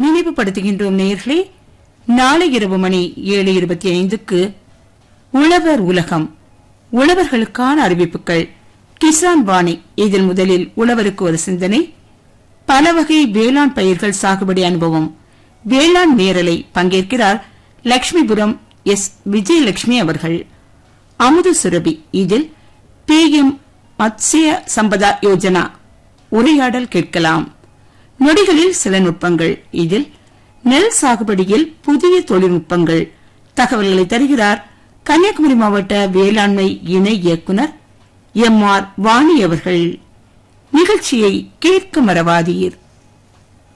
நினைவுபடுத்துகின்றோம் நேயர்களே நாளை இரவு மணி ஏழு இருபத்தி ஐந்துக்கு உழவர் உலகம் உழவர்களுக்கான அறிவிப்புகள் கிசான் வாணி இதில் முதலில் உழவருக்கு ஒரு சிந்தனை பல வகை வேளாண் பயிர்கள் சாகுபடி அனுபவம் வேளாண் நேரலை பங்கேற்கிறார் லட்சுமிபுரம் எஸ் விஜயலட்சுமி அவர்கள் அமுது சுரபி இதில் பி எம் மத்ஸ்ய சம்பதா யோஜனா உரையாடல் கேட்கலாம் நொடிகளில் சில நுட்பங்கள் இதில் நெல் சாகுபடியில் புதிய தொழில்நுட்பங்கள் தகவல்களை தருகிறார் கன்னியாகுமரி மாவட்ட வேளாண்மை இணை இயக்குனர் எம் ஆர் வாணி அவர்கள் நிகழ்ச்சியை கேட்க மறவாதீர்